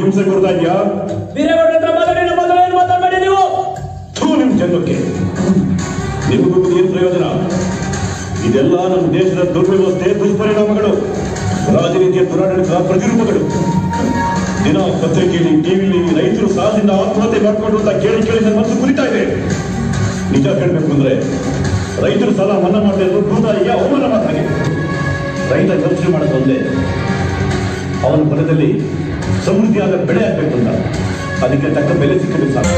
ಹಿಂಸೆ ಕೊಡ್ತಾ ಇದ್ಯಾ ವೀರೇಗೌಡ ಹತ್ರ ಮಾತಾಡಿ ನಮ್ಮ ಹತ್ರ ಏನು ಮಾತಾಡಬೇಡಿ ನೀವು ಥೂ ನಿಮ್ ಜನ್ಮಕ್ಕೆ ನಿಮಗೂ ಏನ್ ಪ್ರಯೋಜನ ಇದೆಲ್ಲ ನಮ್ಮ ದೇಶದ ದುರ್ವ್ಯವಸ್ಥೆ ದುಷ್ಪರಿಣಾಮಗಳು ರಾಜನೀತಿಯ ದುರಾಡಳಿತ ಪ್ರತಿರೂಪಗಳು ದಿನ ಪತ್ರಿಕೆಯಲ್ಲಿ ಟಿವಿಲಿ ರೈತರು ಸಾಲದಿಂದ ಆತ್ಮಹತ್ಯೆ ಮಾಡ್ಕೊಂಡು ಅಂತ ಕೇಳಿ ಕೇಳಿ ನನ್ನ ಮನಸ್ಸು ಕುರಿತಾ ಇದೆ ನಿಜ ಹೇಳ್ಬೇಕು ಅಂದ್ರೆ ರೈತರು ಸಾಲ ಮನ್ನಾ ಮಾಡದೆ ಇರೋದು ಭೂತಾಯಿಗೆ ಅವಮಾನ ಮಾಡ್ತಾನೆ ರೈತ ಯೋಚನೆ ಮಾಡೋದು ಒಂದೇ ಅವನ ಹೊಲದಲ್ಲಿ ಸಮೃದ್ಧಿಯಾದ ಬೆಳೆ ಆಗ್ಬೇಕು ಅಂತ ಅದಕ್ಕೆ ತಕ್ಕ ಬೆಲೆ ಸಿಕ್ಕಲು ಸಾಕು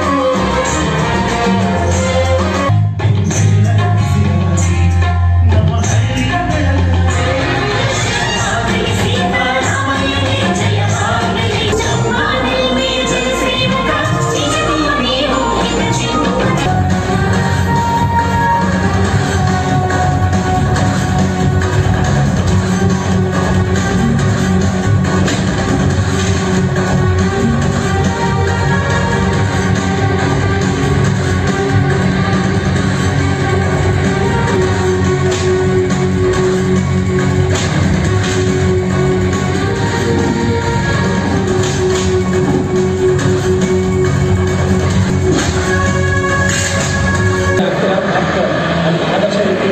ಆದರ್ಶ ರೀತಿ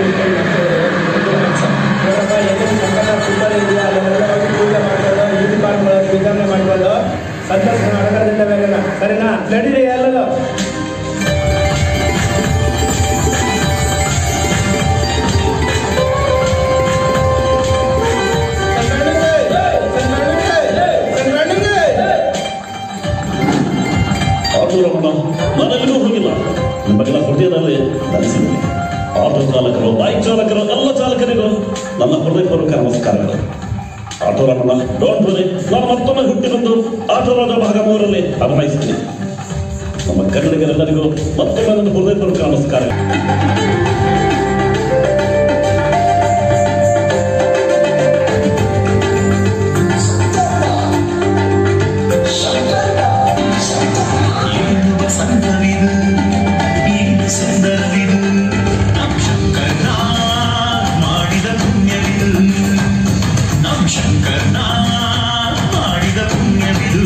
ನೋಡಪ್ಪ ಎಲ್ಲಿ ಸಂಕಟ ಕುಂಬಳ ಇದೆಯಾ ಅಲ್ಲೆಲ್ಲ ಹೋಗಿ ಪೂಜೆ ಮಾಡ್ಕೊಂಡು ಯೂನಿಫಾರ್ಮ್ ವಿತರಣೆ ಮಾಡ್ಕೊಂಡು ಸಂತೋಷ ಅಡಗದಿಂದ ಬೇರೆನ ಸರಿನಾ ನಡೀರಿ ಎಲ್ಲದು ಆಟೋ ರಮಣ ನಾನು ಎಲ್ಲೂ ಹೋಗಿಲ್ಲ ನಿಮಗೆಲ್ಲ ಹೊಡೆಯದಲ್ಲಿ ನಡೆಸಿದ್ದೀನಿ ಆಟೋ ಚಾಲಕರು ಬೈಕ್ ಚಾಲಕರು ಎಲ್ಲ ಚಾಲಕರಿಗೂ ನನ್ನ ಹೃದಯಪೂರ್ವಕ ನಮಸ್ಕಾರಗಳು ಆಟೋ ರಮಣ ಡೋಂಟ್ ವರಿ ನಾನು ಮತ್ತೊಮ್ಮೆ ಹುಟ್ಟಿ ಬಂದು ಆಟೋ ರಾಜ ಭಾಗ ಮೂರರಲ್ಲಿ ಅಭಿನಯಿಸ್ತೀನಿ ನಮ್ಮ ಕನ್ನಡಿಗರೆಲ್ಲರಿಗೂ ಮತ್ತೊಮ್ಮೆ ನನ್ನ ಹೃದಯಪೂರ್ವಕ ನಮಸ್ಕಾರ ಏನು ವಸಂತವಿದು ಏನು ಸುಂದರವಿದು ನಮ್ ಶಂಕರ್ನ ಮಾಡಿದ ಪುಣ್ಯವಿದು ನಮ್ ಶಂಕರ್ನ ಮಾಡಿದ ಪುಣ್ಯವಿದು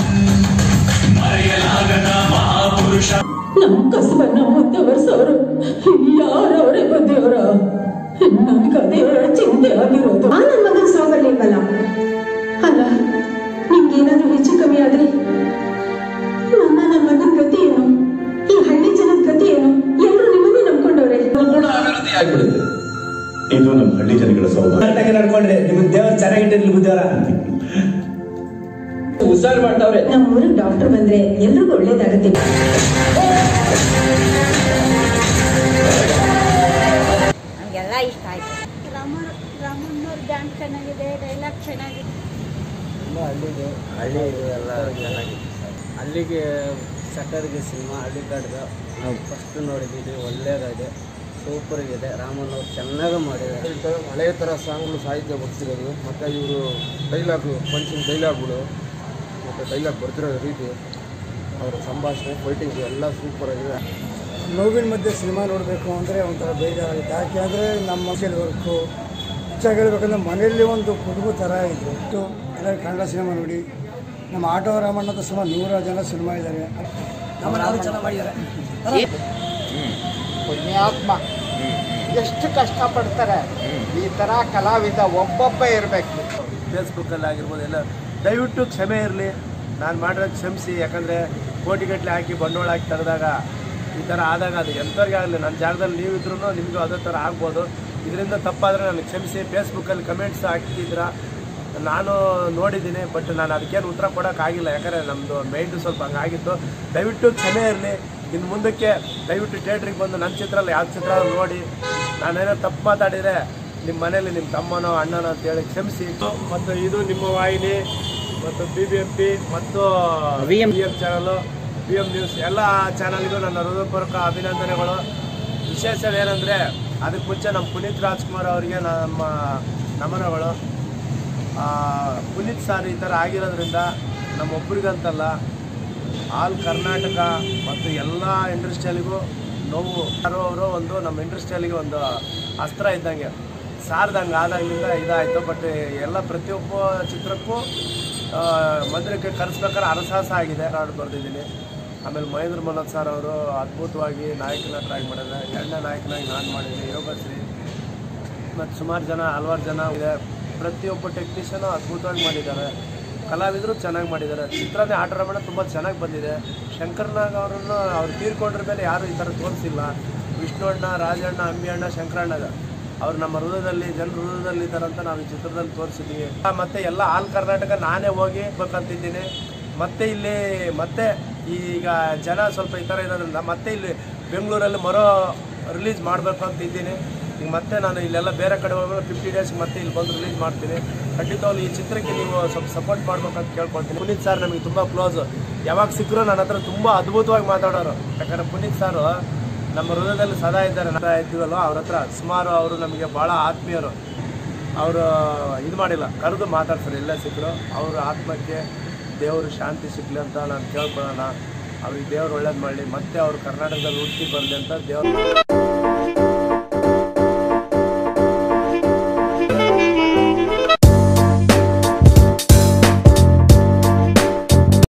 ಮರೆಯಲಾಗದ ಮಹಾಪುರುಷ ನಮ್ಮ ಕಸಬನ್ನ ಮುಂದುವರ್ಸೋರು ಯಾರವರೇ ಬಂದೇವ್ರ ನನ್ಗದೇ ಚಿಂತೆ ಆಗಿರೋದು ಆ ನನ್ನ ಮಗನ ಸಾವರ್ಲಿಲ್ವಲ್ಲ ಅಲ್ಲ ನಿಮ್ಗೇನಾದ್ರೂ ಹೆಚ್ಚು ಕಮ್ಮಿ ಆದ್ರೆ ನನ್ನ ನನ್ನ ಮಗನ ಗತಿ ಏನು ಈ ಹಳ್ಳಿ ಜನದ ಗತಿ ಏನು ಎಲ್ಲರೂ ನಿಮ್ಮನ್ನೇ ನಂಬ್ಕೊಂಡವ್ರೆ ಕೂಡ ಅಭಿವೃದ್ಧಿ ಆಗ್ಬಿಡುತ್ತೆ ಇದು ನಮ್ಮ ಹಳ್ಳಿ ಜನಗಳ ಸೌಭಾಗ್ಯ ಕರೆಕ್ಟಾಗಿ ನಡ್ಕೊಂಡ್ರೆ ನಿಮ್ಗೆ ದೇವ್ರು ಚೆನ್ನಾಗಿಟ್ಟಿರ್ಲಿ ಬುದ್ಧಿವರ ಉಸಾರ್ ಮಾಡ್ತಾವ್ರೆ ನಮ್ಮ ಊರಿಗೆ ಡಾಕ್ಟರ್ ಬಂದ್ರೆ ಎಲ್ರಿಗೂ ಒಳ್ಳೇದಾಗತ್ತೆ ನಮಗೆಲ್ಲ ಇಷ್ಟ ಆಯ್ತು ರಾಮನ್ ರಾಮನ್ನವ್ರ ಡ್ಯಾನ್ಸ್ ಚೆನ್ನಾಗಿದೆ ಡೈಲಾಗ್ ಚೆನ್ನಾಗಿದೆ ತುಂಬ ಹಳ್ಳಿದು ಹಳ್ಳಿ ಎಲ್ಲ ಚೆನ್ನಾಗಿದೆ ಅಲ್ಲಿಗೆ ಸಕ್ಕರಿಗೆ ಸಿನಿಮಾ ಹಳ್ಳಿ ಕಡ್ದು ನಾವು ಫಸ್ಟ್ ನೋಡಿದ್ದೀವಿ ಒಳ್ಳೆಯದಾಗಿದೆ ಸೂಪರ್ಗಿದೆ ರಾಮನ್ ಅವ್ರು ಚೆನ್ನಾಗಿ ಮಾಡಿದ್ದಾರೆ ಹಳೆಯ ಥರ ಸಾಂಗ್ಗಳು ಸಾಹಿತ್ಯ ಬರ್ತಿರೋದು ಮತ್ತು ಇವರು ಡೈಲಾಗು ಪಂಚಿಂಗ್ ಡೈಲಾಗ್ಗಳು ಮತ್ತು ಡೈಲಾಗ್ ಬರ್ತಿರೋ ರೀತಿ ಅವರ ಸಂಭಾಷಣೆ ಫೈಟಿಂಗ್ ಎಲ್ಲ ಸೂಪರ್ ಆಗಿದೆ ನೋವಿನ ಮಧ್ಯೆ ಸಿನಿಮಾ ನೋಡಬೇಕು ಅಂದರೆ ಒಂಥರ ಬೇಜಾರಾಗುತ್ತೆ ಯಾಕೆ ಅಂದರೆ ನಮ್ಮ ಮಕ್ಕಳ ವರ್ಕು ಹೆಚ್ಚಾಗಿ ಹೇಳ್ಬೇಕಂದ್ರೆ ಮನೆಯಲ್ಲಿ ಒಂದು ಕುಟುಂಬ ಥರ ಇದ್ರು ಇಟ್ಟು ಎಲ್ಲ ಕನ್ನಡ ಸಿನಿಮಾ ನೋಡಿ ನಮ್ಮ ಆಟೋ ರಾಮಣ್ಣದ ಸುಮಾರು ನೂರ ಜನ ಸಿನಿಮಾ ಇದ್ದಾರೆ ಪುಣ್ಯಾತ್ಮ ಎಷ್ಟು ಕಷ್ಟಪಡ್ತಾರೆ ಈ ಥರ ಕಲಾವಿದ ಒಬ್ಬೊಬ್ಬ ಇರಬೇಕು ಫೇಸ್ಬುಕ್ಕಲ್ಲಿ ಆಗಿರ್ಬೋದು ಎಲ್ಲ ದಯವಿಟ್ಟು ಕ್ಷಮೆ ಇರಲಿ ನಾನು ಮಾಡಿರೋದು ಕ್ಷಮಿಸಿ ಯಾಕಂದರೆ ಕೋಟಿಗಟ್ಟಲೆ ಹಾಕಿ ಬಂಡವಾಳ ಹಾಕಿ ತೆಗೆದಾಗ ಈ ಥರ ಆದಾಗ ಅದು ಎಂಥವ್ರಿಗೆ ಆಗಲಿ ನನ್ನ ಜಾಗದಲ್ಲಿ ನೀವಿದ್ರೂ ನಿಮಗೂ ಅದೇ ಥರ ಆಗ್ಬೋದು ಇದರಿಂದ ತಪ್ಪಾದರೆ ನನಗೆ ಕ್ಷಮಿಸಿ ಫೇಸ್ಬುಕ್ಕಲ್ಲಿ ಕಮೆಂಟ್ಸ್ ಹಾಕಿದ್ದೀರಾ ನಾನು ನೋಡಿದ್ದೀನಿ ಬಟ್ ನಾನು ಅದಕ್ಕೇನು ಉತ್ತರ ಕೊಡೋಕ್ಕಾಗಿಲ್ಲ ಯಾಕಂದರೆ ನಮ್ಮದು ಮೈಂಡು ಸ್ವಲ್ಪ ಹಂಗಾಗಿತ್ತು ದಯವಿಟ್ಟು ಕ್ಷಮೆ ಇರಲಿ ಇನ್ನು ಮುಂದಕ್ಕೆ ದಯವಿಟ್ಟು ಥಿಯೇಟ್ರಿಗೆ ಬಂದು ನನ್ನ ಚಿತ್ರದಲ್ಲಿ ಯಾವ ಚಿತ್ರ ನೋಡಿ ನಾನೇನೋ ತಪ್ಪು ಮಾತಾಡಿದರೆ ನಿಮ್ಮ ಮನೇಲಿ ನಿಮ್ಮ ತಮ್ಮನೋ ಅಣ್ಣನೋ ಅಂತೇಳಿ ಕ್ಷಮಿಸಿ ಮತ್ತು ಇದು ನಿಮ್ಮ ವಾಹಿನಿ ಮತ್ತು ಬಿ ಬಿ ಎಂ ಪಿ ಮತ್ತು V M M channel B M news ಎಲ್ಲ ಚಾನಲ್ಗೂ ನನ್ನ ಹೃದಯಪೂರ್ವಕ ಅಭಿನಂದನೆಗಳು ವಿಶೇಷವೇನೆಂದರೆ ಅದಕ್ಕೆ ಮುಂಚೆ ನಮ್ಮ ಪುನೀತ್ ರಾಜ್ಕುಮಾರ್ ಅವರಿಗೆ ನಮ್ಮ ನಮನಗಳು ಆ, ಪುನೀತ್ ಸರ್ ಈ ಥರ ಆಗಿರೋದ್ರಿಂದ ನಮ್ಮೊಬ್ಬರಿಗಂತಲ್ಲ ಆಲ್ ಕರ್ನಾಟಕ ಮತ್ತು ಎಲ್ಲ ಇಂಡಸ್ಟ್ರಿಯಲ್ಲಿಗೂ ನೋವು ಯಾರೋ ಅವರು ಒಂದು ನಮ್ಮ ಇಂಡಸ್ಟ್ರಿಯಲ್ಲಿಗೆ ಒಂದು ಅಸ್ತ್ರ ಇದ್ದಂಗೆ ಸಾರ್ದಂಗೆ ಆದಾಗಲಿಂದ ಇದಾಯಿತು ಬಟ್ ಎಲ್ಲ ಪ್ರತಿಯೊಬ್ಬ ಚಿತ್ರಕ್ಕೂ ಮಂದಿರಕ್ಕೆ ಕರೆಸ್ಬೇಕಾದ್ರೆ ಅರಸಾಹಸ ಆಗಿದೆ ಹಾಡು ಬರೆದಿದ್ದೀನಿ ಆಮೇಲೆ ಮಹೇಂದ್ರ ಮನೋಜ್ ಸರ್ ಅವರು ಅದ್ಭುತವಾಗಿ ನಾಯಕ ನಟರಾಗಿ ಮಾಡಿದ್ದಾರೆ ಎರಡನೇ ನಾಯಕನಾಗಿ ನಾನು ಮಾಡಿದ್ದೀನಿ ಯೋಗಶ್ರೀ ಮತ್ತು ಸುಮಾರು ಜನ ಹಲವಾರು ಜನ ಇದೆ ಪ್ರತಿಯೊಬ್ಬ ಟೆಕ್ನಿಷಿಯನು ಅದ್ಭುತವಾಗಿ ಮಾಡಿದ್ದಾರೆ ಕಲಾವಿದರು ಚೆನ್ನಾಗಿ ಮಾಡಿದ್ದಾರೆ ಚಿತ್ರನೇ ಆಟ ರಮಣ ತುಂಬ ಚೆನ್ನಾಗಿ ಬಂದಿದೆ ಶಂಕರ್ನಾಗ್ ಅವರನ್ನು ಅವ್ರು ತೀರ್ಕೊಂಡ್ರ ಮೇಲೆ ಯಾರು ಈ ಥರ ತೋರಿಸಿಲ್ಲ ವಿಷ್ಣು ಅಣ್ಣ ರಾಜಣ್ಣ ಅಂಬಿ ಅಣ್ಣ ಶಂಕರಣ್ಣಗ ಅವ್ರು ನಮ್ಮ ಹೃದಯದಲ್ಲಿ ಜನರ ಹೃದಯದಲ್ಲಿ ಇದ್ದಾರೆ ಅಂತ ನಾವು ಈ ಚಿತ್ರದಲ್ಲಿ ತೋರಿಸಿದ್ದೀವಿ ಮತ್ತೆ ಎಲ್ಲ ಆಲ್ ಕರ್ನಾಟಕ ನಾನೇ ಹೋಗಿ ಬೇಕಂತಿದ್ದೀನಿ ಮತ್ತೆ ಇಲ್ಲಿ ಮತ್ತೆ ಈಗ ಜನ ಸ್ವಲ್ಪ ಈ ಥರ ಇರೋದ್ರಿಂದ ಮತ್ತೆ ಇಲ್ಲಿ ಬೆಂಗಳೂರಲ್ಲಿ ಮರೋ ರಿಲೀಸ್ ಮಾಡಬೇಕು ಅಂತ ಇದ್ದೀನಿ ಈಗ ಮತ್ತೆ ನಾನು ಇಲ್ಲೆಲ್ಲ ಬೇರೆ ಕಡೆ ಹೋಗಿ ಫಿಫ್ಟಿ ಡೇಸ್ ಮತ್ತೆ ಇಲ್ಲಿ ಬಂದು ರಿಲೀಸ್ ಮಾಡ್ತೀನಿ ಖಂಡಿತವಾಗ್ಲೂ ಈ ಚಿತ್ರಕ್ಕೆ ನೀವು ಸ್ವಲ್ಪ ಸಪೋರ್ಟ್ ಮಾಡ್ಬೇಕಂತ ಕೇಳ್ಕೊಳ್ತೀನಿ ಪುನೀತ್ ಸರ್ ನಮಗೆ ತುಂಬ ಕ್ಲೋಸ್ ಯಾವಾಗ ಸಿಕ್ಕರು ನನ್ನ ಹತ್ರ ತುಂಬ ಅದ್ಭುತವಾಗಿ ಮಾತಾಡೋರು ಯಾಕಂದ್ರೆ ಪುನೀತ್ ಸರ್ ನಮ್ಮ ಹೃದಯದಲ್ಲಿ ಸದಾ ಇದ್ದಾರೆ ನಾವು ಇದ್ದೀವಲ್ವ ಅವ್ರ ಹತ್ರ ಸುಮಾರು ಅವರು ನಮಗೆ ಭಾಳ ಆತ್ಮೀಯರು ಅವರು ಇದು ಮಾಡಿಲ್ಲ ಕರೆದು ಮಾತಾಡ್ತಾರೆ ಎಲ್ಲ ಸಿಕ್ಕರು ಅವ್ರ ಆತ್ಮಕ್ಕೆ ದೇವರು ಶಾಂತಿ ಸಿಗಲಿ ಅಂತ ನಾನು ಕೇಳ್ಕೊಳ್ಳೋಣ ಅವ್ರಿಗೆ ದೇವ್ರು ಒಳ್ಳೇದು ಮಾಡಲಿ ಮತ್ತೆ ಅವ್ರು ಕರ್ನಾಟಕದಲ್ಲಿ ಹುಟ್ಟಿ ಬರಲಿ ಅಂತ ದೇವ್ರ